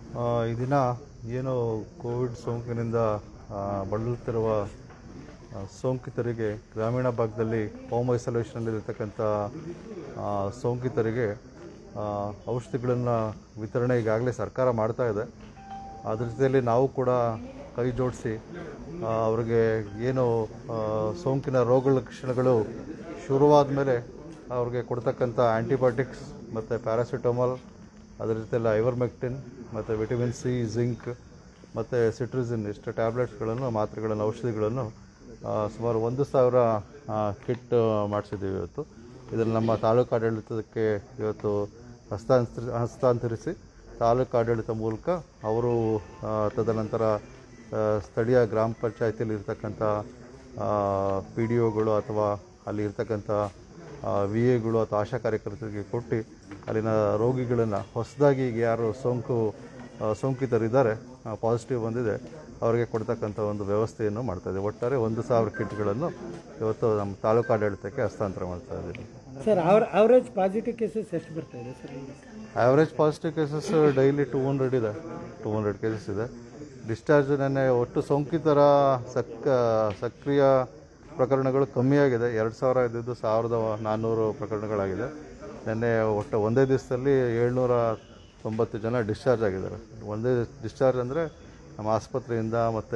ಆ, ಈ ದಿನ ಏನು ಕೋವಿಡ್ ಸೋಂಕಿನಿಂದ ಆ, ಬಳಲುತ್ತಿರುವ ಆ, ಸೋಂಕಿತರಿಗೆ ಗ್ರಾಮೀಣ ಭಾಗದಲ್ಲಿ ಹೋಮ್ ಐಸೋಲೇಷನಲ್ಲಿರ್ತಕ್ಕಂಥ ಆ, ಸೋಂಕಿತರಿಗೆ ಆ, ಔಷಧಿಗಳನ್ನು ವಿತರಣೆ ಈಗಾಗಲೇ ಸರ್ಕಾರ ಮಾಡ್ತಾ ಇದೆ ಅದ್ರ ಜೊತೆಯಲ್ಲಿ ನಾವು ಕೂಡ ಕೈ ಜೋಡಿಸಿ ಅವ್ರಿಗೆ ಏನು ಆ, ಸೋಂಕಿನ ರೋಗ ಲಕ್ಷಣಗಳು ಶುರುವಾದ ಮೇಲೆ ಅವ್ರಿಗೆ ಕೊಡ್ತಕ್ಕಂಥ ಆ್ಯಂಟಿಬಯೋಟಿಕ್ಸ್ ಮತ್ತು ಪ್ಯಾರಾಸಿಟಮಾಲ್ ಅದರ ಜೊತೆಲಿ ಐವರ್ಮೆಕ್ಟಿನ್ ಮತ್ತು ವಿಟಮಿನ್ ಸಿ ಜಿಂಕ್ ಮತ್ತು ಸಿಟ್ರಿಸಿನ್ ಇಷ್ಟು ಟ್ಯಾಬ್ಲೆಟ್ಸ್ಗಳನ್ನು ಮಾತ್ರೆಗಳನ್ನು ಔಷಧಿಗಳನ್ನು ಆ, ಸುಮಾರು ಒಂದು ಸಾವಿರ ಕಿಟ್ ಮಾಡಿಸಿದ್ದೀವಿ ಇವತ್ತು ಇದನ್ನು ನಮ್ಮ ತಾಲೂಕು ಆಡಳಿತಕ್ಕೆ ಇವತ್ತು ಹಸ್ತಾಂತರ ಹಸ್ತಾಂತರಿಸಿ ತಾಲೂಕು ಆಡಳಿತ ಮೂಲಕ ಅವರು ಆ, ತದನಂತರ ಆ, ಸ್ಥಳೀಯ ಗ್ರಾಮ ಪಂಚಾಯತಿಯಲ್ಲಿ ಇರ್ತಕ್ಕಂಥ ಪಿ ಡಿ ಒಗಳು ಅಥವಾ ಅಲ್ಲಿ ಇರ್ತಕ್ಕಂಥ ವಿ ಎಗಳು ಅಥವಾ ಆಶಾ ಕಾರ್ಯಕರ್ತರಿಗೆ ಕೊಟ್ಟು ಅಲ್ಲಿನ ರೋಗಿಗಳನ್ನು ಹೊಸದಾಗಿ ಈಗ ಯಾರು ಸೋಂಕು ಆ, ಸೋಂಕಿತರಿದ್ದಾರೆ ಪಾಸಿಟಿವ್ ಬಂದಿದೆ ಅವರಿಗೆ ಕೊಡ್ತಕ್ಕಂಥ ಒಂದು ವ್ಯವಸ್ಥೆಯನ್ನು ಮಾಡ್ತಾ ಇದ್ದೀವಿ ಒಟ್ಟಾರೆ ಒಂದು ಸಾವಿರ ಕಿಟ್ಗಳನ್ನು ಇವತ್ತು ನಮ್ಮ ತಾಲೂಕು ಆಡಳಿತಕ್ಕೆ ಹಸ್ತಾಂತರ ಮಾಡ್ತಾ ಇದ್ದೀವಿ ಸರ್ ಅವ್ರ ಅವರೇಜ್ ಪಾಸಿಟಿವ್ ಕೇಸಸ್ ಎಷ್ಟು ಬರ್ತಾ ಇದೆ sir average positive cases daily two hundred ಇದೆ ಟೂ ಹಂಡ್ರೆಡ್ ಕೇಸಸ್ ಇದೆ ಡಿಸ್ಚಾರ್ಜ್ ನೆನ್ನೆ ಒಟ್ಟು ಸೋಂಕಿತರ ಸಕ್ ಸಕ್ರಿಯ ಪ್ರಕರಣಗಳು ಕಮ್ಮಿಯಾಗಿದೆ ಎರಡು ಸಾವಿರ ಇದ್ದಿದ್ದು ಸಾವಿರದ ನಾನ್ನೂರು ಪ್ರಕರಣಗಳಾಗಿದೆ ನಿನ್ನೆ ಒಟ್ಟು ಒಂದೇ ದಿವಸದಲ್ಲಿ ಏಳ್ನೂರ ತೊಂಬತ್ತು ಜನ ಡಿಸ್ಚಾರ್ಜ್ ಆಗಿದ್ದಾರೆ ಒಂದೇ ಡಿಸ್ಚಾರ್ಜ್ ಅಂದರೆ ನಮ್ಮ ಆಸ್ಪತ್ರೆಯಿಂದ ಮತ್ತು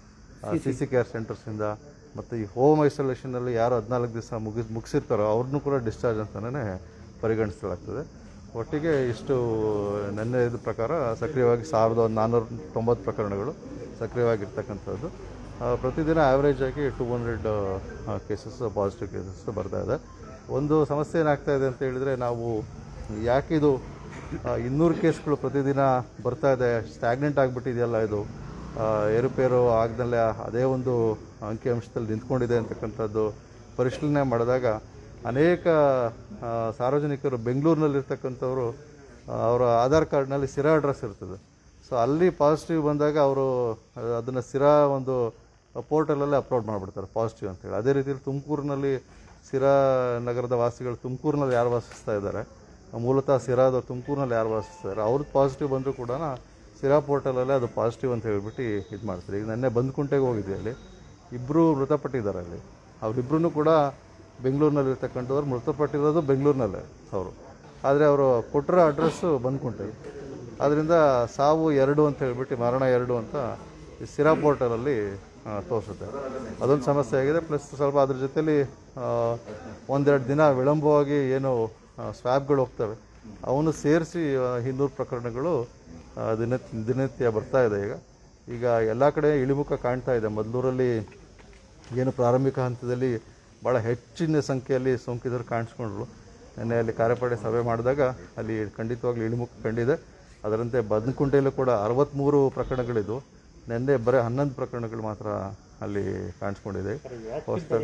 ಸಿ ಸಿ ಕೇರ್ ಸೆಂಟರ್ಸಿಂದ ಮತ್ತು ಈ ಹೋಮ್ ಐಸೋಲೇಷನಲ್ಲಿ ಯಾರು ಹದಿನಾಲ್ಕು ದಿವಸ ಮುಗಿಸ್ ಮುಗಿಸಿರ್ತಾರೋ ಅವ್ರನ್ನೂ ಕೂಡ ಡಿಸ್ಚಾರ್ಜ್ ಅಂತಲೇ ಪರಿಗಣಿಸಲಾಗ್ತದೆ ಒಟ್ಟಿಗೆ ಇಷ್ಟು ನೆನ್ನೆ ಇದ್ದ ಪ್ರಕಾರ ಸಕ್ರಿಯವಾಗಿ ಸಾವಿರದ ಒಂದು ನಾನ್ನೂರ ತೊಂಬತ್ತು ಪ್ರಕರಣಗಳು ಸಕ್ರಿಯವಾಗಿರ್ತಕ್ಕಂಥದ್ದು ಆ, ಪ್ರತಿದಿನ ಆ್ಯಾವ್ರೇಜ್ ಆಗಿ two hundred cases positive cases ಬರ್ತಾ ಇದೆ ಒಂದು ಸಮಸ್ಯೆ ಏನಾಗ್ತಾ ಇದೆ ಅಂತ ಹೇಳಿದರೆ ನಾವು ಯಾಕೆ ಇದು ಆ, ಇನ್ನೂರು ಕೇಸ್ಗಳು ಪ್ರತಿದಿನ ಬರ್ತಾ ಇದೆ ಸ್ಟ್ಯಾಗ್ನೆಂಟ್ ಆಗಿಬಿಟ್ಟಿದೆಯಲ್ಲ ಇದು ಆ, ಏರುಪೇರು ಆಗದಲ್ಲೇ ಅದೇ ಒಂದು ಅಂಕಿಅಂಶದಲ್ಲಿ ನಿಂತ್ಕೊಂಡಿದೆ ಅಂತಕ್ಕಂಥದ್ದು ಪರಿಶೀಲನೆ ಮಾಡಿದಾಗ ಅನೇಕ ಆ, ಸಾರ್ವಜನಿಕರು ಬೆಂಗಳೂರಿನಲ್ಲಿರ್ತಕ್ಕಂಥವ್ರು ಆ, ಅವರ ಆಧಾರ್ ಕಾರ್ಡ್ನಲ್ಲಿ ಸಿರಾ ಅಡ್ರೆಸ್ ಇರ್ತದೆ ಸೊ ಅಲ್ಲಿ ಪಾಸಿಟಿವ್ ಬಂದಾಗ ಅವರು ಅದನ್ನು ಸಿರಾ ಒಂದು ಪೋರ್ಟಲಲ್ಲೇ ಅಪ್ಲೋಡ್ ಮಾಡಿಬಿಡ್ತಾರೆ ಪಾಸಿಟಿವ್ ಅಂತೇಳಿ ಅದೇ ರೀತಿಯಲ್ಲಿ ತುಮಕೂರಿನಲ್ಲಿ ಸಿರಾ ನಗರದ ವಾಸಿಗಳು ತುಮಕೂರಿನಲ್ಲಿ ಯಾರು ವಾಸಿಸ್ತಾ ಇದ್ದಾರೆ ಮೂಲತಃ ಸಿರಾದ ತುಮಕೂರಿನಲ್ಲಿ ಯಾರು ವಾಸಿಸ್ತಾರೆ ಅವ್ರದ್ದು ಪಾಸಿಟಿವ್ ಬಂದರೂ ಕೂಡ ಸಿರಾ ಪೋರ್ಟಲಲ್ಲೇ ಅದು ಪಾಸಿಟಿವ್ ಅಂತ ಹೇಳ್ಬಿಟ್ಟು ಇದು ಮಾಡ್ತಾರೆ ಈಗ ನೆನ್ನೆ ಬಂದ್ಕುಂಟೆಗೆ ಹೋಗಿದ್ದೆ ಅಲ್ಲಿ ಇಬ್ಬರು ಮೃತಪಟ್ಟಿದ್ದಾರೆ ಅಲ್ಲಿ ಅವರಿಬ್ಬರೂ ಕೂಡ ಬೆಂಗಳೂರಿನಲ್ಲಿರ್ತಕ್ಕಂಥವ್ರು ಮೃತಪಟ್ಟಿರೋದು ಬೆಂಗಳೂರಿನಲ್ಲೇ ಅವರು ಆದರೆ ಅವರು ಕೊಟ್ಟಿರೋ ಅಡ್ರೆಸ್ಸು ಬಂದ್ಕುಂಟೆ ಆದ್ದರಿಂದ ಸಾವು ಎರಡು ಅಂತ ಹೇಳ್ಬಿಟ್ಟು ಮರಣ ಎರಡು ಅಂತ ಈ ಸಿರಾ ಪೋರ್ಟಲಲ್ಲಿ ಆ, ತೋರಿಸುತ್ತೆ ಅದೊಂದು ಸಮಸ್ಯೆ ಆಗಿದೆ ಪ್ಲಸ್ ಸ್ವಲ್ಪ ಅದ್ರ ಜೊತೆಲಿ ಆ, ಒಂದೆರಡು ದಿನ ವಿಳಂಬವಾಗಿ ಏನು ಸ್ವ್ಯಾಬ್ಗಳು ಹೋಗ್ತವೆ ಅವನು ಸೇರಿಸಿ ಇನ್ನೂರು ಪ್ರಕರಣಗಳು ಆ, ದಿನ ದಿನನಿತ್ಯ ಬರ್ತಾ ಇದೆ ಈಗ ಈಗ ಎಲ್ಲ ಕಡೆ ಇಳಿಮುಖ ಕಾಣ್ತಾ ಇದೆ ಮೊದಲೂರಲ್ಲಿ ಏನು ಪ್ರಾರಂಭಿಕ ಹಂತದಲ್ಲಿ ಭಾಳ ಹೆಚ್ಚಿನ ಸಂಖ್ಯೆಯಲ್ಲಿ ಸೋಂಕಿತರು ಕಾಣಿಸ್ಕೊಂಡ್ರು ನಿನ್ನೆ ಅಲ್ಲಿ ಕಾರ್ಯಪಡೆ ಸಭೆ ಮಾಡಿದಾಗ ಅಲ್ಲಿ ಖಂಡಿತವಾಗ್ಲೂ ಇಳಿಮುಖ ಕಂಡಿದೆ ಅದರಂತೆ ಬದನಕುಂಟೆಯಲ್ಲೂ ಕೂಡ ಅರವತ್ತ್ಮೂರು ಪ್ರಕರಣಗಳಿದ್ವು ನಿನ್ನೆ ಬರೀ ಹನ್ನೊಂದು ಪ್ರಕರಣಗಳು ಮಾತ್ರ ಅಲ್ಲಿ ಕಾಣಿಸ್ಕೊಂಡಿದೆ ಹೊಸ್ದಾಗಿ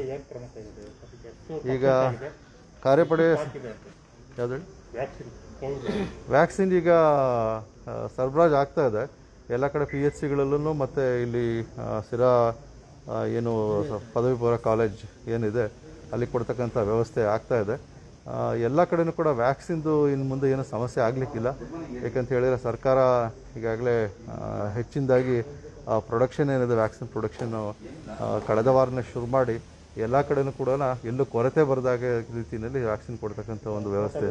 ಈಗ ಕಾರ್ಯಪಡೆ ಯಾವ್ದು ಹೇಳಿ? ವ್ಯಾಕ್ಸಿನ್ ಈಗ ಆ, ಸರಬರಾಜು ಆಗ್ತಾ ಇದೆ ಎಲ್ಲ ಕಡೆ ಪಿ ಎಚ್ ಸಿಗಳಲ್ಲೂ ಮತ್ತು ಇಲ್ಲಿ ಆ, ಸಿರಾ ಆ, ಏನು ಸ- ಪದವಿ ಪೂರ್ವ ಕಾಲೇಜ್ ಏನಿದೆ ಅಲ್ಲಿ ಕೊಡ್ತಕ್ಕಂಥ ವ್ಯವಸ್ಥೆ ಆಗ್ತಾ ಇದೆ ಆ, ಎಲ್ಲ ಕಡೆನೂ ಕೂಡ ವ್ಯಾಕ್ಸಿನ್ದು ಇನ್ನು ಮುಂದೆ ಏನೂ ಸಮಸ್ಯೆ ಆಗಲಿಕ್ಕಿಲ್ಲ ಯಾಕಂತ ಹೇಳಿದರೆ ಸರ್ಕಾರ ಈಗಾಗಲೇ ಆ, ಹೆಚ್ಚಿನದಾಗಿ ಪ್ರೊಡಕ್ಷನ್ ಏನಿದೆ ವ್ಯಾಕ್ಸಿನ್ ಪ್ರೊಡಕ್ಷನ್ನು ಕಳೆದ ವಾರನೇ ಶುರು ಮಾಡಿ ಎಲ್ಲ ಕಡೆನೂ ಕೂಡ ಎಲ್ಲೂ ಕೊರತೆ ಬರದಾಗ ರೀತಿಯಲ್ಲಿ ವ್ಯಾಕ್ಸಿನ್ ಕೊಡ್ತಕ್ಕಂಥ ಒಂದು ವ್ಯವಸ್ಥೆ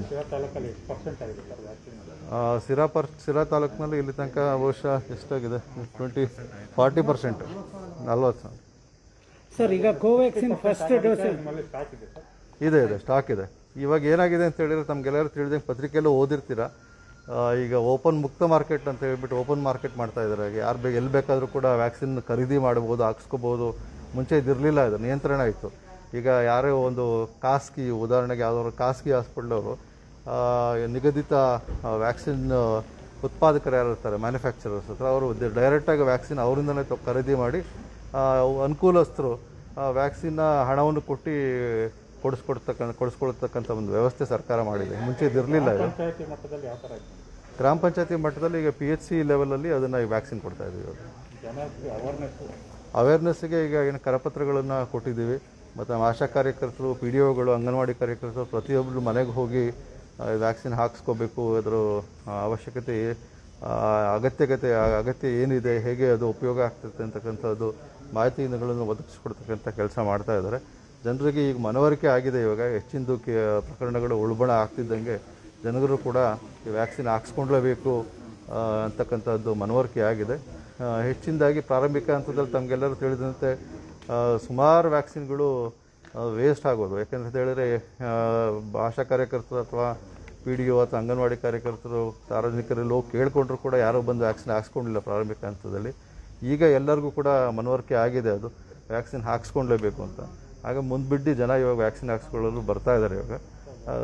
ಆ, ಸಿರಾ ಪರ್ ಸಿರಾ ತಾಲೂಕಿನಲ್ಲಿ ಇಲ್ಲಿ ತನಕ ಬಹುಶಃ ಎಷ್ಟಾಗಿದೆ ಟ್ವೆಂಟಿ ಫಾರ್ಟಿ ಪರ್ಸೆಂಟ್ ನಲ್ವತ್ತು ಸಾವಿರ ಸರ್ ಈಗ ಕೋವ್ಯಾಕ್ಸಿನ್ ಫಸ್ಟ್ ಡೋಸ್ ಇದೆ ಇದೆ ಸ್ಟಾಕ್ ಇದೆ ಇವಾಗ ಏನಾಗಿದೆ ಅಂತ ಹೇಳಿದ್ರೆ ತಮ್ಗೆಲ್ಲರೂ ತಿಳಿದಂಗೆ ಪತ್ರಿಕೆಯಲ್ಲೂ ಓದಿರ್ತೀರ ಆ, ಈಗ ಓಪನ್ ಮುಕ್ತ ಮಾರ್ಕೆಟ್ ಅಂತ ಹೇಳ್ಬಿಟ್ಟು ಓಪನ್ ಮಾರ್ಕೆಟ್ ಮಾಡ್ತಾ ಇದ್ದಾರೆ ಯಾರು ಬೇಕು ಎಲ್ಲಿ ಬೇಕಾದರೂ ಕೂಡ ವ್ಯಾಕ್ಸಿನ್ ಖರೀದಿ ಮಾಡ್ಬೋದು ಹಾಕ್ಸ್ಕೋಬೋದು ಮುಂಚೆ ಇದಿರಲಿಲ್ಲ ಇದು ನಿಯಂತ್ರಣ ಇತ್ತು ಈಗ ಯಾರೇ ಒಂದು ಖಾಸಗಿ ಉದಾಹರಣೆಗೆ ಯಾವುದಾದ್ರು ಖಾಸಗಿ ಹಾಸ್ಪಿಟ್ಲವರು ನಿಗದಿತ ವ್ಯಾಕ್ಸಿನ್ ಉತ್ಪಾದಕರು ಯಾರು ಇರ್ತಾರೆ ಮ್ಯಾನುಫ್ಯಾಕ್ಚರರ್ಸ್ ಹತ್ರ ಅವರು ಡೈರೆಕ್ಟಾಗಿ ವ್ಯಾಕ್ಸಿನ್ ಅವರಿಂದಲೇ ತ- ಖರೀದಿ ಮಾಡಿ ಆ, ಅನುಕೂಲಸ್ಥರು ವ್ಯಾಕ್ಸಿನ್ನ ಹಣವನ್ನು ಕೊಟ್ಟು ಕೊಡಿಸ್ಕೊಡ್ತಕ್ಕಂಥ ಕೊಡಿಸ್ಕೊಳ್ತಕ್ಕಂಥ ಒಂದು ವ್ಯವಸ್ಥೆ ಸರ್ಕಾರ ಮಾಡಿದೆ ಮುಂಚೆ ಇದಿರಲಿಲ್ಲ ಇದು ಗ್ರಾಮ ಪಂಚಾಯತಿ ಮಟ್ಟದಲ್ಲಿ ಈಗ ಪಿ ಎಚ್ ಸಿ ಲೆವೆಲಲ್ಲಿ ಅದನ್ನು ವ್ಯಾಕ್ಸಿನ್ ಕೊಡ್ತಾ ಇದ್ದೀವಿ ಇವಾಗ ಅವೇರ್ನೆಸ್ಗೆ ಈಗ ಏನು ಕರಪತ್ರಗಳನ್ನು ಕೊಟ್ಟಿದ್ದೀವಿ ಮತ್ತು ನಮ್ಮ ಆಶಾ ಕಾರ್ಯಕರ್ತರು ಪಿ ಡಿ ಒಗಳು ಅಂಗನವಾಡಿ ಕಾರ್ಯಕರ್ತರು ಪ್ರತಿಯೊಬ್ಬರು ಮನೆಗೆ ಹೋಗಿ ವ್ಯಾಕ್ಸಿನ್ ಹಾಕಿಸ್ಕೋಬೇಕು ಅದರ ಆ, ಅವಶ್ಯಕತೆ ಆ, ಅಗತ್ಯಗತೆ ಆ ಅಗತ್ಯ ಏನಿದೆ ಹೇಗೆ ಅದು ಉಪಯೋಗ ಆಗ್ತದೆ ಅಂತಕ್ಕಂಥದ್ದು ಮಾಹಿತಿಗಳನ್ನು ಒದಗಿಸ್ಕೊಡ್ತಕ್ಕಂಥ ಕೆಲಸ ಮಾಡ್ತಾ ಇದ್ದಾರೆ ಜನರಿಗೆ ಈಗ ಮನವರಿಕೆ ಆಗಿದೆ ಇವಾಗ ಹೆಚ್ಚಿಂದು ಕೆ ಪ್ರಕರಣಗಳು ಉಳ್ಬಣ ಆಗ್ತಿದ್ದಂಗೆ ಜನರು ಕೂಡ ಈ ವ್ಯಾಕ್ಸಿನ್ ಹಾಕ್ಸ್ಕೊಂಡ್ಲೇಬೇಕು ಆ, ಅಂತಕ್ಕಂಥದ್ದು ಮನವರಿಕೆ ಆಗಿದೆ ಆ, ಹೆಚ್ಚಿನದಾಗಿ ಪ್ರಾರಂಭಿಕ ಹಂತದಲ್ಲಿ ತಮಗೆಲ್ಲರೂ ತಿಳಿದಂತೆ ಆ, ಸುಮಾರು ವ್ಯಾಕ್ಸಿನ್ಗಳು ವೇಸ್ಟ್ ಆಗೋದು ಯಾಕಂತ ಹೇಳಿದ್ರೆ ಆ, ಆಶಾ ಕಾರ್ಯಕರ್ತರು ಅಥವಾ ಪಿ ಡಿ ಒ ಅಥವಾ ಅಂಗನವಾಡಿ ಕಾರ್ಯಕರ್ತರು ಸಾರ್ವಜನಿಕರಲ್ಲಿ ಹೋಗಿ ಕೇಳಿಕೊಂಡ್ರು ಕೂಡ ಯಾರೂ ಬಂದು ವ್ಯಾಕ್ಸಿನ್ ಹಾಕ್ಸ್ಕೊಂಡಿಲ್ಲ ಪ್ರಾರಂಭಿಕ ಹಂತದಲ್ಲಿ ಈಗ ಎಲ್ಲರಿಗೂ ಕೂಡ ಮನವರಿಕೆ ಆಗಿದೆ ಅದು ವ್ಯಾಕ್ಸಿನ್ ಹಾಕ್ಸ್ಕೊಳ್ಲೇಬೇಕು ಅಂತ ಆಗ ಮುಂದ್ಬಿಟ್ಟು ಜನ ಇವಾಗ ವ್ಯಾಕ್ಸಿನ್ ಹಾಕ್ಸ್ಕೊಳ್ಳಲು ಬರ್ತಾ ಇದ್ದಾರೆ ಇವಾಗ ಆ,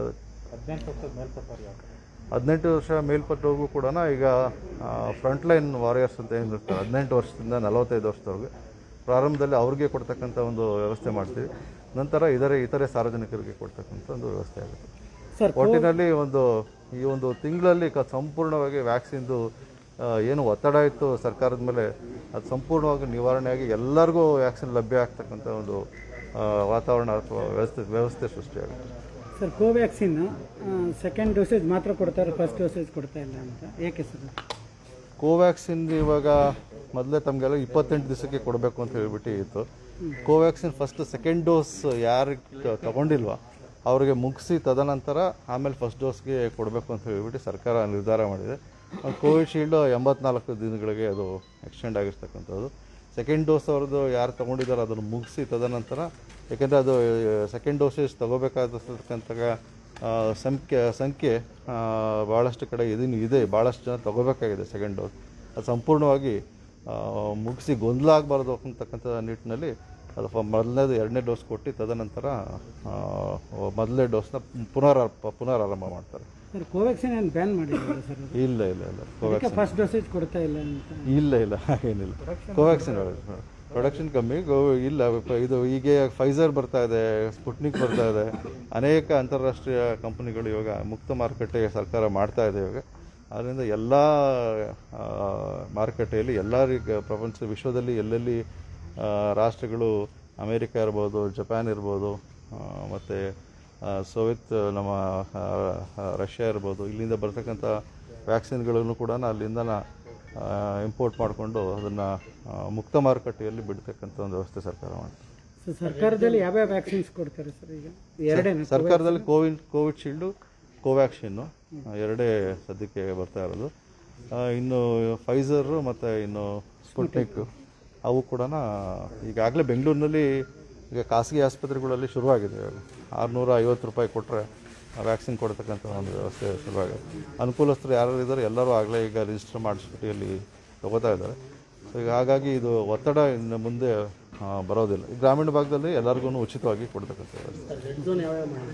ಹದಿನೆಂಟು ವರ್ಷ ಮೇಲ್ಪಟ್ಟವ್ರಿಗೂ ಕೂಡ ಈಗ ಫ್ರಂಟ್ ಲೈನ್ ವಾರಿಯರ್ಸ್ ಅಂತ ಏನಿರ್ತಾರೆ ಹದಿನೆಂಟು ವರ್ಷದಿಂದ ನಲವತ್ತೈದು ವರ್ಷದವ್ರಿಗೆ ಪ್ರಾರಂಭದಲ್ಲಿ ಅವ್ರಿಗೆ ಕೊಡ್ತಕ್ಕಂಥ ಒಂದು ವ್ಯವಸ್ಥೆ ಮಾಡ್ತೀವಿ ನಂತರ ಇದರ ಇತರೆ ಸಾರ್ವಜನಿಕರಿಗೆ ಕೊಡ್ತಕ್ಕಂಥ ಒಂದು ವ್ಯವಸ್ಥೆ ಆಗುತ್ತೆ ಸರ್ ಒಟ್ಟಿನಲ್ಲಿ ಒಂದು ಈ ಒಂದು ತಿಂಗಳಲ್ಲಿ ಕ ಸಂಪೂರ್ಣವಾಗಿ ವ್ಯಾಕ್ಸಿನ್ದು ಆ, ಏನು ಒತ್ತಡ ಇತ್ತು ಸರ್ಕಾರದ ಮೇಲೆ ಅದು ಸಂಪೂರ್ಣವಾಗಿ ನಿವಾರಣೆಯಾಗಿ ಎಲ್ಲರಿಗೂ ವ್ಯಾಕ್ಸಿನ್ ಲಭ್ಯ ಆಗ್ತಕ್ಕಂಥ ಒಂದು ಆ, ವಾತಾವರಣ ಅಥವಾ ವ್ಯವಸ್ಥೆ ವ್ಯವಸ್ಥೆ ಸೃಷ್ಟಿಯಾಗುತ್ತೆ ಸರ್ ಕೋವ್ಯಾಕ್ಸಿನ್ ಸೆಕೆಂಡ್ ಡೋಸೇಜ್ ಮಾತ್ರ ಕೊಡ್ತಾರೆ ಫಸ್ಟ್ ಡೋಸೇಜ್ ಕೊಡ್ತಾ ಇಲ್ಲ ಅಂತ ಏಕೆ ಸರ್ ಕೋವ್ಯಾಕ್ಸಿನ್ ಇವಾಗ ಮೊದಲೇ ತಮಗೆಲ್ಲ ಇಪ್ಪತ್ತೆಂಟು ದಿವಸಕ್ಕೆ ಕೊಡಬೇಕು ಅಂತ ಹೇಳ್ಬಿಟ್ಟು ಇತ್ತು ಕೋವ್ಯಾಕ್ಸಿನ್ ಫಸ್ಟ್ ಸೆಕೆಂಡ್ ಡೋಸ್ ಯಾರಿಗೆ ತಗೊಂಡಿಲ್ವಾ ಅವರಿಗೆ ಮುಗಿಸಿ ತದನಂತರ ಆಮೇಲೆ ಫಸ್ಟ್ ಡೋಸ್ಗೆ ಕೊಡಬೇಕು ಅಂತ ಹೇಳ್ಬಿಟ್ಟು ಸರ್ಕಾರ ನಿರ್ಧಾರ ಮಾಡಿದೆ ಕೋವಿಶೀಲ್ಡ್ ಎಂಬತ್ನಾಲ್ಕು ದಿನಗಳಿಗೆ ಅದು ಎಕ್ಸ್ಟೆಂಡ್ ಆಗಿರ್ತಕ್ಕಂಥದ್ದು ಸೆಕೆಂಡ್ ಡೋಸ್ ಅವ್ರದ್ದು ಯಾರು ತೊಗೊಂಡಿದ್ದಾರೋ ಅದನ್ನು ಮುಗಿಸಿ ತದನಂತರ ಯಾಕೆಂದರೆ ಅದು ಸೆಕೆಂಡ್ ಡೋಸೇಜ್ ತಗೋಬೇಕಾಗಿರ್ತಕ್ಕಂಥ ಆ, ಸಂಖ್ಯೆ ಸಂಖ್ಯೆ ಆ, ಭಾಳಷ್ಟು ಕಡೆ ಇದನ್ನು ಇದೆ ಭಾಳಷ್ಟು ಜನ ತಗೋಬೇಕಾಗಿದೆ ಸೆಕೆಂಡ್ ಡೋಸ್ ಅದು ಸಂಪೂರ್ಣವಾಗಿ ಆ, ಮುಗಿಸಿ ಗೊಂದಲ ಆಗಬಾರ್ದು ಅಂತಕ್ಕಂಥ ನಿಟ್ಟಿನಲ್ಲಿ ಅದು ಫ- ಮೊದಲನೇದು ಎರಡನೇ ಡೋಸ್ ಕೊಟ್ಟು ತದನಂತರ ಆ, ಮೊದಲನೇ ಡೋಸ್ನ ಪುನರಾರಂಭ ಪುನರಾರಂಭ ಮಾಡ್ತಾರೆ ಸರ್ ಕೋವ್ಯಾಕ್ಸಿನ್ ಏನು ಬ್ಯಾನ್ ಮಾಡಿದ್ದಾರೆ ಸರ್ ಅದು? ಇಲ್ಲ ಇಲ್ಲ ಇಲ್ಲ ಅದಕ್ಕೆ ಫಸ್ಟ್ ಡೋಸೇಜ್ ಕೊಡ್ತಾ ಇಲ್ಲ ಅಂತ ಇಲ್ಲ ಇಲ್ಲ ಹಾಗೇನಿಲ್ಲ ಕೋವ್ಯಾಕ್ಸಿನ್ ಪ್ರೊಡಕ್ಷನ್ ಕಮ್ಮಿ ಗೋ- ಇಲ್ಲ ಪ- ಇದು ಈಗ ಫೈಸರ್ ಬರ್ತಾ ಇದೆ ಸ್ಪುಟ್ನಿಕ್ ಬರ್ತಾ ಇದೆ ಅನೇಕ ಅಂತಾರಾಷ್ಟ್ರೀಯ ಕಂಪನಿಗಳು ಇವಾಗ ಮುಕ್ತ ಮಾರುಕಟ್ಟೆ ಸರ್ಕಾರ ಮಾಡ್ತಾ ಇದೆ ಇವಾಗ ಅದರಿಂದ ಎಲ್ಲ ಆ, ಮಾರುಕಟ್ಟೆಯಲ್ಲಿ ಎಲ್ಲ ರೀ- ಪ್ರಪಂಚ ವಿಶ್ವದಲ್ಲಿ ಎಲ್ಲೆಲ್ಲಿ ಆ, ರಾಷ್ಟ್ರಗಳು ಅಮೇರಿಕ ಇರ್ಬೋದು ಜಪಾನ್ ಇರ್ಬೋದು ಮತ್ತು ಸೋವಿಯತ್ ನಮ್ಮ ಆ, ಆ, ರಷ್ಯಾ ಇರ್ಬೋದು ಇಲ್ಲಿಂದ ಬರ್ತಕ್ಕಂಥ ವ್ಯಾಕ್ಸಿನ್ಗಳನ್ನು ಕೂಡ ಅಲ್ಲಿಂದ ಇಂಪೋರ್ಟ್ ಮಾಡಿಕೊಂಡು ಅದನ್ನು ಮುಕ್ತ ಮಾರುಕಟ್ಟೆಯಲ್ಲಿ ಬಿಡ್ತಕ್ಕಂಥ ಒಂದು ವ್ಯವಸ್ಥೆ ಸರ್ಕಾರ ಮಾಡ್ತಾರೆ ಸೊ ಸರ್ಕಾರದಲ್ಲಿ ಯಾವ್ಯಾವ ವ್ಯಾಕ್ಸಿನ್ಸ್ ಕೊಡ್ತಾರೆ ಸರ್ ಈಗ ಎರಡೇನು ಸರ್ಕಾರದಲ್ಲಿ ಕೋವಿಡ್ ಕೋವಿಡ್ ಶೀಲ್ಡು ಕೋವ್ಯಾಕ್ಸಿನ್ನು ಎರಡೇ ಸದ್ಯಕ್ಕೆ ಬರ್ತಾ ಇರೋದು ಆ, ಇನ್ನು ಫೈಸರು ಮತ್ತು ಇನ್ನು ಸ್ಪುಟ್ನಿಕ್ ಅವು ಕೂಡ ಈಗಾಗಲೇ ಬೆಂಗಳೂರಿನಲ್ಲಿ ಈಗ ಖಾಸಗಿ ಆಸ್ಪತ್ರೆಗಳಲ್ಲಿ ಶುರುವಾಗಿದೆ ಆರುನೂರ ಐವತ್ತು ರೂಪಾಯಿ ಕೊಟ್ಟರೆ ವ್ಯಾಕ್ಸಿನ್ ಕೊಡ್ತಕ್ಕಂಥ ಒಂದು ವ್ಯವಸ್ಥೆ ಶುರುವಾಗಿದೆ ಅನುಕೂಲಸ್ಥರು ಯಾರು ಇದ್ದಾರೆ ಎಲ್ಲರೂ ಆಗಲೇ ಈಗ ರಿಜಿಸ್ಟರ್ ಮಾಡಿಸ್ಬಿಟ್ಟು ಇಲ್ಲಿ ತಗೋತಾ ಇದ್ದಾರೆ ಸೊ ಈಗ ಹಾಗಾಗಿ ಇದು ಒತ್ತಡ ಇನ್ನು ಮುಂದೆ ಆ, ಬರೋದಿಲ್ಲ ಈ ಗ್ರಾಮೀಣ ಭಾಗದಲ್ಲಿ ಎಲ್ಲರಿಗೂ ಉಚಿತವಾಗಿ ಕೊಡ್ತಕ್ಕಂಥ ವ್ಯವಸ್ಥೆ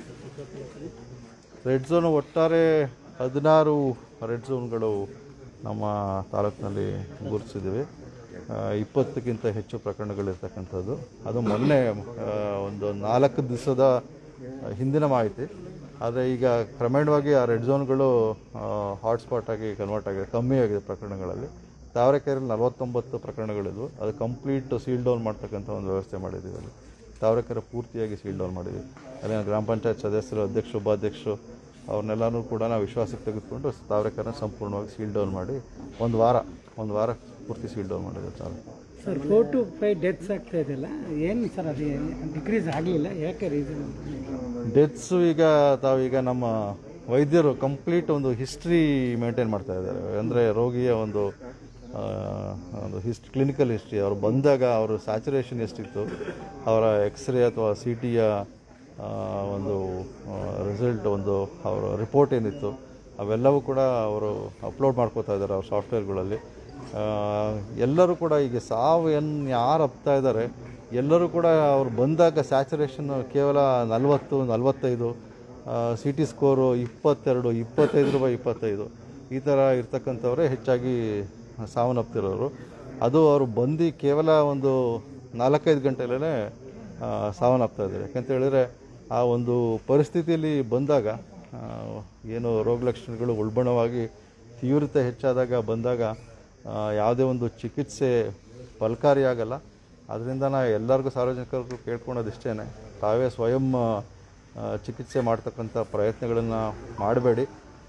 ರೆಡ್ ಝೋನ್ ಒಟ್ಟಾರೆ ಹದಿನಾರು ರೆಡ್ ಝೋನ್ಗಳು ನಮ್ಮ ತಾಲೂಕಿನಲ್ಲಿ ಗುರುತಿಸಿದ್ದೀವಿ ಆ, ಇಪ್ಪತ್ತಕ್ಕಿಂತ ಹೆಚ್ಚು ಪ್ರಕರಣಗಳಿರ್ತಕ್ಕಂಥದ್ದು ಅದು ಮೊನ್ನೆ ಆ, ಒಂದು ನಾಲ್ಕು ದಿವಸದ ಹಿಂದಿನ ಮಾಹಿತಿ ಆದರೆ ಈಗ ಕ್ರಮೇಣವಾಗಿ ಆ ರೆಡ್ ಝೋನ್ಗಳು ಹಾಟ್ಸ್ಪಾಟ್ ಆಗಿ ಕನ್ವರ್ಟ್ ಆಗಿದೆ ಕಮ್ಮಿ ಆಗಿದೆ ಪ್ರಕರಣಗಳಲ್ಲಿ ತಾವರೆಕೆರೆಯಲ್ಲಿ ನಲವತ್ತೊಂಬತ್ತು ಪ್ರಕರಣಗಳಿದ್ವು ಅದು ಕಂಪ್ಲೀಟ್ ಸೀಲ್ ಡೌನ್ ಮಾಡ್ತಕ್ಕಂಥ ಒಂದು ವ್ಯವಸ್ಥೆ ಮಾಡಿದ್ದೀವಿ ಅಲ್ಲಿ ತಾವರೆಕೆರೆ ಪೂರ್ತಿಯಾಗಿ ಸೀಲ್ ಡೌನ್ ಮಾಡಿದ್ವಿ ಅಲ್ಲಿನ ಗ್ರಾಮ ಪಂಚಾಯತ್ ಸದಸ್ಯರು ಅಧ್ಯಕ್ಷರು ಉಪಾಧ್ಯಕ್ಷರು ಅವ್ರನ್ನೆಲ್ಲನೂ ಕೂಡ ನಾವು ವಿಶ್ವಾಸಕ್ಕೆ ತೆಗೆದುಕೊಂಡು ತಾವರೆಕೆರೆ ಸಂಪೂರ್ಣವಾಗಿ ಸೀಲ್ ಡೌನ್ ಮಾಡಿ ಒಂದು ವಾರ ಒಂದು ವಾರ ಪೂರ್ತಿ ಸೀಲ್ ಡೌನ್ ಮಾಡಿದ್ವಿ ಚಾಲು sir four to five deaths ಆಗ್ತಾ ಇದೆಯಲ್ಲ ಏನು ಸರ್ ಅದು ಡಿಕ್ರೀಸ್ ಆಗಲಿಲ್ಲ ಯಾಕೆ ರೀಸನ್ ಡೆತ್ಸು ಈಗ ತಾವೀಗ ನಮ್ಮ ವೈದ್ಯರು ಕಂಪ್ಲೀಟ್ ಒಂದು ಹಿಸ್ಟ್ರಿ ಮೇಂಟೈನ್ ಮಾಡ್ತಾ ಇದ್ದಾರೆ ಅಂದರೆ ರೋಗಿಯ ಒಂದು ಆ, ಒಂದು ಹಿಸ್ಟ್ ಕ್ಲಿನಿಕಲ್ ಹಿಸ್ಟ್ರಿ ಅವರು ಬಂದಾಗ ಅವರು ಸ್ಯಾಚುರೇಷನ್ ಎಷ್ಟಿತ್ತು ಅವರ ಎಕ್ಸ್ರೇ ಅಥವಾ ಸಿ ಟಿಯ ಒಂದು ರಿಸಲ್ಟ್ ಒಂದು ಅವರ ರಿಪೋರ್ಟ್ ಏನಿತ್ತು ಅವೆಲ್ಲವೂ ಕೂಡ ಅವರು ಅಪ್ಲೋಡ್ ಮಾಡ್ಕೋತಾ ಇದ್ದಾರೆ ಅವ್ರ ಸಾಫ್ಟ್ವೇರ್ಗಳಲ್ಲಿ ಆ, ಎಲ್ಲರೂ ಕೂಡ ಈಗ ಸಾವು ಏನು ಯಾರು ಅಪ್ತಾ ಇದ್ದಾರೆ ಎಲ್ಲರೂ ಕೂಡ ಅವ್ರು ಬಂದಾಗ ಸ್ಯಾಚುರೇಷನ್ ಕೇವಲ ನಲವತ್ತು ನಲವತ್ತೈದು ಸಿ ಟಿ ಸ್ಕೋರು ಇಪ್ಪತ್ತೆರಡು ಇಪ್ಪತ್ತೈದು ಬೈ ಇಪ್ಪತ್ತೈದು ಈ ಥರ ಇರ್ತಕ್ಕಂಥವರೇ ಹೆಚ್ಚಾಗಿ ಸಾವನ್ನಪ್ತಿರೋರು ಅದು ಅವರು ಬಂದು ಕೇವಲ ಒಂದು ನಾಲ್ಕೈದು ಗಂಟೆಲೇ ಸಾವನ್ನಪ್ತಾ ಇದ್ದಾರೆ ಯಾಕಂತ ಹೇಳಿದ್ರೆ ಆ ಒಂದು ಪರಿಸ್ಥಿತಿಯಲ್ಲಿ ಬಂದಾಗ ಆ, ಏನು ರೋಗ ಲಕ್ಷಣಗಳು ಉಲ್ಬಣವಾಗಿ ತೀವ್ರತೆ ಹೆಚ್ಚಾದಾಗ ಬಂದಾಗ ಆ, ಯಾವುದೇ ಒಂದು ಚಿಕಿತ್ಸೆ ಫಲಕಾರಿಯಾಗಲ್ಲ ಅದರಿಂದ ನಾ ಎಲ್ಲರಿಗೂ ಸಾರ್ವಜನಿಕರಿಗೂ ಕೇಳ್ಕೊಳೋದು ಇಷ್ಟೇ ತಾವೇ ಸ್ವಯಂ ಆ, ಚಿಕಿತ್ಸೆ ಮಾಡ್ತಕ್ಕಂಥ ಪ್ರಯತ್ನಗಳನ್ನು ಮಾಡಬೇಡಿ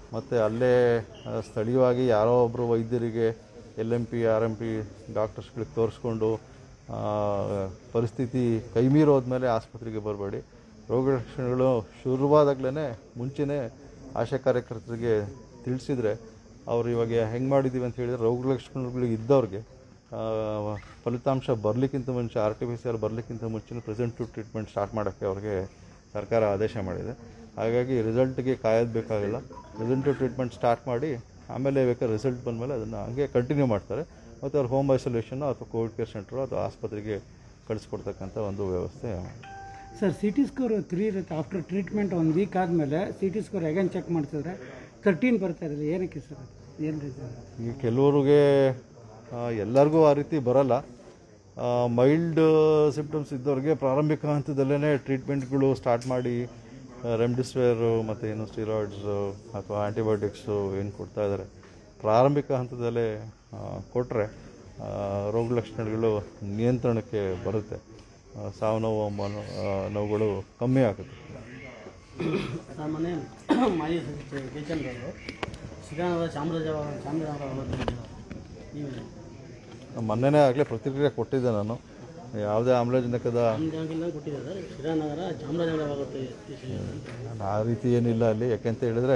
ಮತ್ತು ಅಲ್ಲೇ ಆ, ಸ್ಥಳೀಯವಾಗಿ ಯಾರೋ ಒಬ್ಬರು ವೈದ್ಯರಿಗೆ L M P R M P ಡಾಕ್ಟರ್ಸ್ಗಳಿಗೆ ತೋರಿಸ್ಕೊಂಡು ಆ, ಪರಿಸ್ಥಿತಿ ಕೈಮೀರೋದ್ಮೇಲೆ ಆಸ್ಪತ್ರೆಗೆ ಬರಬೇಡಿ ರೋಗ ಲಕ್ಷಣಗಳು ಶುರುವಾದಾಗಲೇ ಮುಂಚೆನೇ ಆಶಾ ಕಾರ್ಯಕರ್ತರಿಗೆ ತಿಳಿಸಿದರೆ ಅವ್ರು ಇವಾಗ ಹೆಂಗೆ ಮಾಡಿದ್ದೀವಿ ಅಂತ ಹೇಳಿದ್ರೆ ರೋಗ ಲಕ್ಷಣಗಳು ಇದ್ದವ್ರಿಗೆ ಆ, ಫಲಿತಾಂಶ ಬರಲಿಕ್ಕಿಂತ ಮುಂಚೆ R T P C R ಬರಲಿಕ್ಕಿಂತ ಮುಂಚೆ ಪ್ರೆಸೆಂಟಿವ್ ಟ್ರೀಟ್ಮೆಂಟ್ ಸ್ಟಾರ್ಟ್ ಮಾಡೋಕ್ಕೆ ಅವ್ರಿಗೆ ಸರ್ಕಾರ ಆದೇಶ ಮಾಡಿದೆ ಹಾಗಾಗಿ ರಿಸಲ್ಟ್ಗೆ ಕಾಯೋದು ಬೇಕಾಗಿಲ್ಲ ಪ್ರೆಸೆಂಟಿವ್ ಟ್ರೀಟ್ಮೆಂಟ್ ಸ್ಟಾರ್ಟ್ ಮಾಡಿ ಆಮೇಲೆ ಬೇಕಾದ್ರೆ ರಿಸಲ್ಟ್ ಬಂದಮೇಲೆ ಅದನ್ನು ಹಂಗೆ ಕಂಟಿನ್ಯೂ ಮಾಡ್ತಾರೆ ಮತ್ತು ಅವ್ರು ಹೋಮ್ ಐಸೋಲೇಷನ್ ಅಥವಾ ಕೋವಿಡ್ ಕೇರ್ ಸೆಂಟ್ರು ಅಥವಾ ಆಸ್ಪತ್ರೆಗೆ ಕಳಿಸ್ಕೊಡ್ತಕ್ಕಂಥ ಒಂದು ವ್ಯವಸ್ಥೆ sir C T score three ಇರುತ್ತೆ ಆಫ್ಟರ್ ಟ್ರೀಟ್ಮೆಂಟ್ ಒಂದು ವೀಕ್ ಆದಮೇಲೆ C T score again check ಮಾಡ್ತಿದ್ರೆ ತರ್ಟೀನ್ ಬರ್ತಾ ಇರಲಿಲ್ಲ ಏನಕ್ಕೆ ಸರ್ ಏನು ರೀಸನ್ ಈಗ ಕೆಲವ್ರಿಗೆ ಆ, ಎಲ್ಲರಿಗೂ ಆ ರೀತಿ ಬರಲ್ಲ ಮೈಲ್ಡ್ ಸಿಂಪ್ಟಮ್ಸ್ ಇದ್ದವ್ರಿಗೆ ಪ್ರಾರಂಭಿಕ ಹಂತದಲ್ಲೇ ಟ್ರೀಟ್ಮೆಂಟ್ಗಳು ಸ್ಟಾರ್ಟ್ ಮಾಡಿ ರೆಮ್ಡಿಸಿವಿರು ಮತ್ತು ಏನು ಸ್ಟಿರಾಯ್ಡ್ಸು ಅಥವಾ ಆ್ಯಂಟಿಬಯೋಟಿಕ್ಸು ಏನು ಕೊಡ್ತಾ ಇದ್ದಾರೆ ಪ್ರಾರಂಭಿಕ ಹಂತದಲ್ಲೇ ಕೊಟ್ಟರೆ ರೋಗ ಲಕ್ಷಣಗಳು ನಿಯಂತ್ರಣಕ್ಕೆ ಬರುತ್ತೆ ಆ, ಸಾವು ನೋವು ಮನೋ ಆ, ನೋವುಗಳು ಕಮ್ಮಿ ಆಗುತ್ತೆ ಸಾಮಾನ್ಯ ಮಾಜಿ ಸಚಿವ ಜಯಚಂದ್ರ ಅವರು ಶ್ರೀರಾಮದ ಚಾಮರಾಜನಗರ ಚಾಮರಾಜನಗರ ನೀವು ಮೊನ್ನೆನೇ ಆಗಲೇ ಪ್ರತಿಕ್ರಿಯೆ ಕೊಟ್ಟಿದ್ದೆ ನಾನು ಯಾವುದೇ ಆಮ್ಲಜನಕದ ಜಾಗದಲ್ಲಿ ಕೊಟ್ಟಿದ್ದಾರೆ ಶ್ರೀರಾಮನಗರ ಚಾಮರಾಜನಗರ ಆಗುತ್ತೆ ಅಂತ. ನಾನು ಆ ರೀತಿ ಏನಿಲ್ಲ ಅಲ್ಲಿ ಯಾಕೆಂತ ಹೇಳಿದರೆ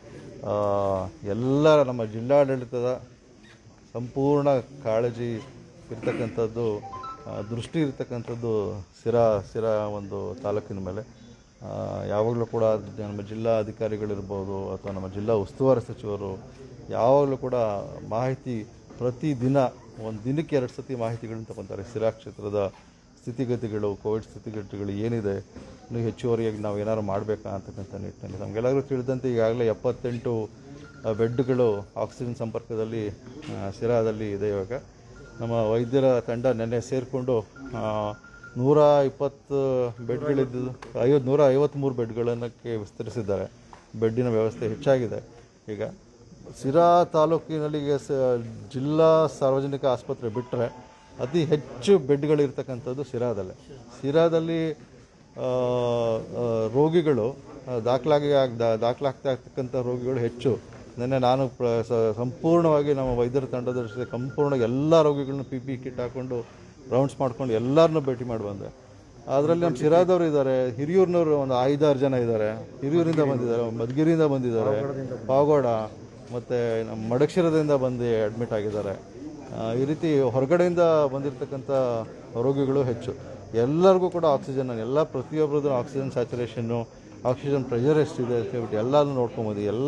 ಎಲ್ಲ ನಮ್ಮ ಜಿಲ್ಲಾಡಳಿತದ ಸಂಪೂರ್ಣ ಕಾಳಜಿ ಇರ್ತಕ್ಕಂಥದ್ದು ಆ, ದೃಷ್ಟಿ ಇರ್ತಕ್ಕಂಥದ್ದು ಸಿರಾ ಸಿರಾ ಒಂದು ತಾಲೂಕಿನ ಮೇಲೆ ಆ, ಯಾವಾಗಲೂ ಕೂಡ ನಮ್ಮ ಜಿಲ್ಲಾ ಅಧಿಕಾರಿಗಳಿರ್ಬೋದು ಅಥವಾ ನಮ್ಮ ಜಿಲ್ಲಾ ಉಸ್ತುವಾರಿ ಸಚಿವರು ಯಾವಾಗಲೂ ಕೂಡ ಮಾಹಿತಿ ಪ್ರತಿದಿನ ಒಂದು ದಿನಕ್ಕೆ ಎರಡು ಸತಿ ಮಾಹಿತಿಗಳನ್ನ ತಗೊತಾರೆ ಸಿರಾ ಕ್ಷೇತ್ರದ ಸ್ಥಿತಿಗತಿಗಳು ಕೋವಿಡ್ ಸ್ಥಿತಿಗತಿಗಳು ಏನಿದೆ ಇನ್ನು ಹೆಚ್ಚುವರಿಯಾಗಿ ನಾವು ಏನಾದ್ರು ಮಾಡಬೇಕಾ ಅಂತಕ್ಕಂಥ ನಿಟ್ಟಿನಲ್ಲಿ ನಮಗೆಲ್ಲರಿಗೂ ತಿಳಿದಂತೆ ಈಗಾಗಲೇ ಎಪ್ಪತ್ತೆಂಟು ಆ, ಬೆಡ್ಗಳು ಆಕ್ಸಿಜನ್ ಸಂಪರ್ಕದಲ್ಲಿ ಆ, ಸಿರಾದಲ್ಲಿ ಇದೆ ಇವಾಗ ನಮ್ಮ ವೈದ್ಯರ ತಂಡ ನೆನ್ನೆ ಸೇರಿಕೊಂಡು ನೂರ ಇಪ್ಪತ್ತು ಬೆಡ್ಗಳಿದ್ದು ಐವತ್ತು ನೂರ ಐವತ್ತ್ಮೂರು ಬೆಡ್ಗಳನ್ನಕ್ಕೆ ವಿಸ್ತರಿಸಿದ್ದಾರೆ ಬೆಡ್ಡಿನ ವ್ಯವಸ್ಥೆ ಹೆಚ್ಚಾಗಿದೆ ಈಗ ಸಿರಾ ತಾಲೂಕಿನಲ್ಲಿ ಈಗ ಸ ಜಿಲ್ಲಾ ಸಾರ್ವಜನಿಕ ಆಸ್ಪತ್ರೆ ಬಿಟ್ಟರೆ ಅತಿ ಹೆಚ್ಚು ಬೆಡ್ಗಳಿರ್ತಕ್ಕಂಥದ್ದು ಸಿರಾದಲ್ಲೇ ಸಿರಾದಲ್ಲಿ ಆ, ಆ, ರೋಗಿಗಳು ಆ, ದಾಖಲಾಗಿ ಆಗ್- ದಾ- ದಾಖಲಾಗ್ತಾ ಇರ್ತಕ್ಕಂಥ ರೋಗಿಗಳು ಹೆಚ್ಚು ನಿನ್ನೆ ನಾನು ಪ್ರ ಸ- ಸಂಪೂರ್ಣವಾಗಿ ನಮ್ಮ ವೈದ್ಯರ ತಂಡದ ಜೊತೆ ಸಂಪೂರ್ಣ ಎಲ್ಲ ರೋಗಿಗಳನ್ನ ಪಿ ಪಿ ಕಿಟ್ ಹಾಕೊಂಡು ರೌಂಡ್ಸ್ ಮಾಡ್ಕೊಂಡು ಎಲ್ಲರನ್ನೂ ಭೇಟಿ ಮಾಡಿ ಬಂದೆ ಅದರಲ್ಲಿ ನಮ್ಮ ಸಿರಾದವರು ಇದ್ದಾರೆ ಹಿರಿಯೂರಿನವರು ಒಂದು ಐದಾರು ಜನ ಇದ್ದಾರೆ ಹಿರಿಯೂರಿಂದ ಬಂದಿದ್ದಾರೆ ಮಧುಗಿರಿಯಿಂದ ಬಂದಿದ್ದಾರೆ ಪಾವಗೌಡ ಮತ್ತು ನಮ್ಮ ಮಡಕ್ಷರದಿಂದ ಬಂದು ಅಡ್ಮಿಟ್ ಆಗಿದ್ದಾರೆ ಆ, ಈ ರೀತಿ ಹೊರಗಡೆಯಿಂದ ಬಂದಿರತಕ್ಕಂಥ ರೋಗಿಗಳು ಹೆಚ್ಚು ಎಲ್ಲರಿಗೂ ಕೂಡ ಆಕ್ಸಿಜನ್ ಎಲ್ಲ ಪ್ರತಿಯೊಬ್ಬರದ್ದು ಆಕ್ಸಿಜನ್ ಸ್ಯಾಚುರೇಷನ್ನು ಆಕ್ಸಿಜನ್ ಪ್ರೆಷರ್ ಎಷ್ಟಿದೆ ಅಂತ ಹೇಳ್ಬಿಟ್ಟು ಎಲ್ಲನೂ ನೋಡ್ಕೊಂಬೋದು ಎಲ್ಲ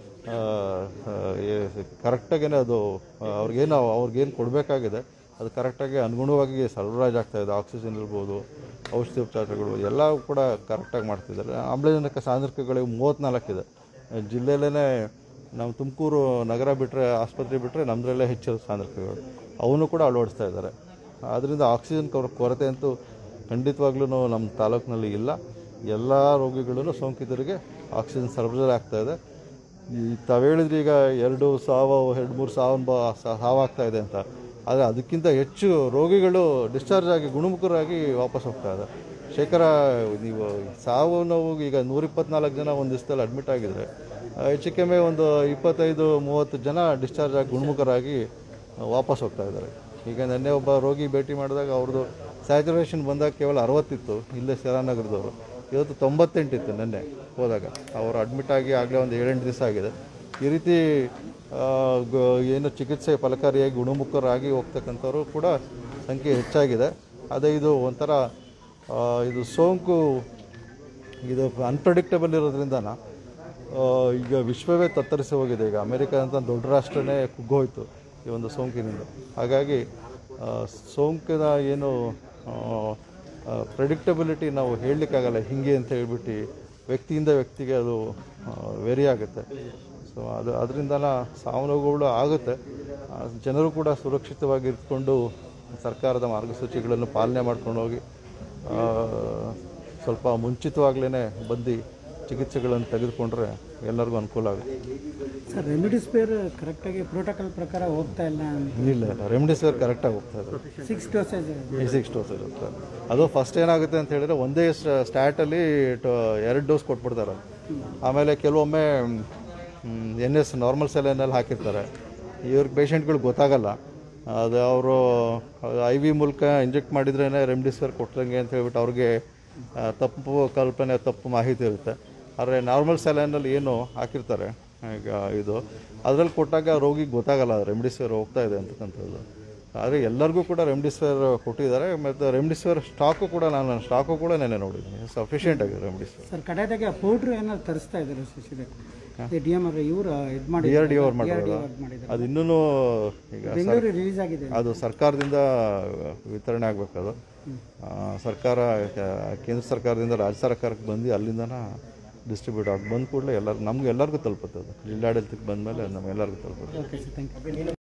ಕರೆಕ್ಟಾಗೇ ಅದು ಆ, ಅವ್ರಿಗೇನು ಅವ್ರಿಗೇನು ಕೊಡಬೇಕಾಗಿದೆ ಅದು ಕರೆಕ್ಟಾಗಿ ಅನುಗುಣವಾಗಿ ಸರಬರಾಜು ಆಗ್ತಾ ಇದೆ ಆಕ್ಸಿಜನ್ ಇರ್ಬೋದು ಔಷಧಿ ಉಪಚಾರಗಳು ಎಲ್ಲ ಕೂಡ ಕರೆಕ್ಟಾಗಿ ಮಾಡ್ತಿದ್ದಾರೆ ಆಮ್ಲಜನಕ ಸಾಂದ್ರಕಗಳು ಮೂವತ್ತ್ನಾಲ್ಕಿದೆ ಜಿಲ್ಲೆಯಲ್ಲೇ ನಮ್ಮ ತುಮಕೂರು ನಗರ ಬಿಟ್ಟರೆ ಆಸ್ಪತ್ರೆ ಬಿಟ್ಟರೆ ನಮ್ಮದ್ರಲ್ಲೇ ಹೆಚ್ಚು ಸಾಂದ್ರಕಗಳು ಅವನು ಕೂಡ ಅಳವಡಿಸ್ತಾ ಇದ್ದಾರೆ ಆದ್ದರಿಂದ ಆಕ್ಸಿಜನ್ ಕೊರ ಕೊರತೆ ಅಂತೂ ಖಂಡಿತವಾಗ್ಲೂ ನಮ್ಮ ತಾಲೂಕಿನಲ್ಲಿ ಇಲ್ಲ ಎಲ್ಲ ರೋಗಿಗಳೂ ಸೋಂಕಿತರಿಗೆ ಆಕ್ಸಿಜನ್ ಸರಬರಾಜು ಆಗ್ತಾ ಇದೆ ಈ ತಾವು ಹೇಳಿದ್ರಿ ಈಗ ಎರಡು ಸಾವು ಎರಡು ಮೂರು ಸಾವಿನ ಬ ಸಾವಾಗ್ತಾ ಇದೆ ಅಂತ ಆದರೆ ಅದಕ್ಕಿಂತ ಹೆಚ್ಚು ರೋಗಿಗಳು ಡಿಸ್ಚಾರ್ಜ್ ಆಗಿ ಗುಣಮುಖರಾಗಿ ವಾಪಸ್ ಹೋಗ್ತಾ ಇದೆ ಶೇಖರ ನೀವು ಸಾವು ನೋವು ಈಗ ನೂರಿಪ್ಪತ್ನಾಲ್ಕು ಜನ ಒಂದು ದಿವಸದಲ್ಲಿ ಅಡ್ಮಿಟ್ ಆಗಿದ್ರೆ ಆ, ಹೆಚ್ಚು ಕಮ್ಮಿ ಒಂದು ಇಪ್ಪತ್ತೈದು ಮೂವತ್ತು ಜನ ಡಿಸ್ಚಾರ್ಜ್ ಆಗಿ ಗುಣಮುಖರಾಗಿ ಆ, ವಾಪಸ್ ಹೋಗ್ತಾ ಇದ್ದಾರೆ ಈಗ ನಿನ್ನೆ ಒಬ್ಬ ರೋಗಿ ಭೇಟಿ ಮಾಡಿದಾಗ ಅವ್ರದ್ದು ಸ್ಯಾಚುರೇಷನ್ ಬಂದಾಗ ಕೇವಲ ಅರವತ್ತಿತ್ತು ಇಲ್ಲೇ ಶಿರಾನಗರದವರು ಇವತ್ತು ತೊಂಬತ್ತೆಂಟಿತ್ತು ನಿನ್ನೆ ಹೋದಾಗ ಅವರು ಅಡ್ಮಿಟ್ ಆಗಿ ಆಗಲೇ ಒಂದು ಏಳೆಂಟು ದಿವಸ ಆಗಿದೆ ಈ ರೀತಿ ಆ, ಗ- ಏನು ಚಿಕಿತ್ಸೆ ಫಲಕಾರಿಯಾಗಿ ಗುಣಮುಖರಾಗಿ ಹೋಗ್ತಕ್ಕಂಥವ್ರು ಕೂಡ ಸಂಖ್ಯೆ ಹೆಚ್ಚಾಗಿದೆ ಅದೇ ಇದು ಒಂಥರ ಆ, ಇದು ಸೋಂಕು ಇದು ಅನ್ಪ್ರೆಡಿಕ್ಟಬಲ್ ಇರೋದ್ರಿಂದನ ಆ, ಈಗ ವಿಶ್ವವೇ ತತ್ತರಿಸಿ ಹೋಗಿದೆ ಈಗ ಅಮೆರಿಕ ಅಂತ ದೊಡ್ಡ ರಾಷ್ಟ್ರನೇ ಕುಗ್ಗೋಯ್ತು ಈ ಒಂದು ಸೋಂಕಿನಿಂದ ಹಾಗಾಗಿ ಆ, ಸೋಂಕಿನ ಏನು ಪ್ರೆಡಿಕ್ಟಬಿಲಿಟಿ ನಾವು ಹೇಳಲಿಕ್ಕಾಗಲ್ಲ ಹಿಂಗೆ ಅಂತ ಹೇಳ್ಬಿಟ್ಟು ವ್ಯಕ್ತಿಯಿಂದ ವ್ಯಕ್ತಿಗೆ ಅದು ವೇರಿ ಆಗುತ್ತೆ ಸೊ ಅದು ಅದರಿಂದನ ಸಾವು ನೋವುಗಳು ಆಗುತ್ತೆ ಆ, ಜನರು ಕೂಡ ಸುರಕ್ಷಿತವಾಗಿ ಇದ್ಕೊಂಡು ಸರ್ಕಾರದ ಮಾರ್ಗಸೂಚಿಗಳನ್ನು ಪಾಲನೆ ಮಾಡ್ಕೊಂಡು ಹೋಗಿ ಆ, ಸ್ವಲ್ಪ ಮುಂಚಿತವಾಗ್ಲೇ ಬಂದು ಚಿಕಿತ್ಸೆಗಳನ್ನು ತೆಗೆದುಕೊಂಡ್ರೆ ಎಲ್ಲರಿಗೂ ಅನುಕೂಲ ಆಗುತ್ತೆ ಸರ್ ರೆಮಿಡಿಸ್ಪೇರ್ ಕರೆಕ್ಟಾಗಿ ಪ್ರೋಟೋಕಾಲ್ ಪ್ರಕಾರ ಹೋಗ್ತಾ ಇಲ್ಲ ಅಂತ ಇಲ್ಲ ಇಲ್ಲ ರೆಮಿಡಿಸಿವಿರ್ ಕರೆಕ್ಟಾಗಿ ಹೋಗ್ತಾ ಇದೆ ಸಿಕ್ಸ್ ಡೋಸೇಜ್ ಈ ಸಿಕ್ಸ್ ಡೋಸ್ ಇರುತ್ತೆ ಅದು ಫಸ್ಟ್ ಏನಾಗುತ್ತೆ ಅಂತ ಹೇಳಿದ್ರೆ ಒಂದೇ ಸ್ಟಾರ್ಟಲ್ಲಿ ಎರಡು ಡೋಸ್ ಕೊಟ್ಬಿಡ್ತಾರೆ ಆಮೇಲೆ ಕೆಲವೊಮ್ಮೆ ಎನ್ ಎಸ್ ನಾರ್ಮಲ್ ಸೆಲೆನಲ್ಲಿ ಹಾಕಿರ್ತಾರೆ ಇವ್ರಿಗೆ ಪೇಷಂಟ್ಗಳಿಗೆ ಗೊತ್ತಾಗಲ್ಲ ಅದು ಅವರು ಐ ವಿ ಮೂಲಕ ಇಂಜೆಕ್ಟ್ ಮಾಡಿದ್ರೇ ರೆಮ್ಡಿಸಿವಿರ್ ಕೊಟ್ಟಂಗೆ ಅಂತ ಹೇಳ್ಬಿಟ್ಟು ಅವ್ರಿಗೆ ಆ, ತಪ್ಪು ಕಲ್ಪನೆ ತಪ್ಪು ಮಾಹಿತಿ ಇರುತ್ತೆ ಆದರೆ ನಾರ್ಮಲ್ ಸೆಲೈನಲ್ಲಿ ಏನು ಹಾಕಿರ್ತಾರೆ ಈಗ ಇದು ಅದರಲ್ಲಿ ಕೊಟ್ಟಾಗ ರೋಗಿಗೆ ಗೊತ್ತಾಗಲ್ಲ ರೆಮ್ಡಿಸಿವಿರ್ ಹೋಗ್ತಾ ಇದೆ ಅಂತಕ್ಕಂಥದ್ದು ಆದರೆ ಎಲ್ಲರಿಗೂ ಕೂಡ ರೆಮ್ಡಿಸಿವಿರ್ ಕೊಟ್ಟಿದ್ದಾರೆ ಮತ್ತು ರೆಮ್ಡಿಸಿವಿರ್ ಸ್ಟಾಕು ಕೂಡ ನಾನು ಸ್ಟಾಕು ಕೂಡ ನೆನೆ ನೋಡಿದ್ದೀನಿ ಸಫಿಷಿಯೆಂಟ್ ಆಗಿದೆ ರೆಮ್ಡಿಸಿವಿರ್ ಸರ್ ಕಡೆದಾಗೆ ಪೌಡ್ರು ಏನಾದ್ರು ತರಿಸ್ತಾ ಇದ್ದಾರೆ ಶಶಿಧರ್ ಡಿ ಎಮ್ ಅವ್ರು ಇವರು ಇದು ಮಾಡಿ ಡಿ ಆರ್ ಡಿ ಅವ್ರು ಮಾಡಿರೋದು ಮಾಡಿದ್ದಾರೆ ಅದು ಇನ್ನೂ ಈಗ ಬೆಂಗಳೂರು ರಿಲೀಸ್ ಆಗಿದೆ ಅದು ಸರ್ಕಾರದಿಂದ ವಿತರಣೆ ಆಗಬೇಕದು ಸರ್ಕಾರ ಆ, ಕೇಂದ್ರ ಸರ್ಕಾರದಿಂದ ರಾಜ್ಯ ಸರ್ಕಾರಕ್ಕೆ ಬಂದು ಅಲ್ಲಿಂದನ ಡಿಸ್ಟ್ರಿಬ್ಯೂಟ್ ಆಗಿ ಬಂದ ಕೂಡಲೇ ಎಲ್ಲರೂ ನಮ್ಗೆ ಎಲ್ಲರಿಗೂ ತಲುಪುತ್ತೆ ಅದು ಜಿಲ್ಲಾಡಳಿತಕ್ಕೆ ಬಂದಮೇಲೆ ನಮ್ಗೆಲ್ಲರಿಗೂ ತಲುಪುತ್ತೆ ಓಕೆ ಸರ್ ಥ್ಯಾಂಕ್ ಯು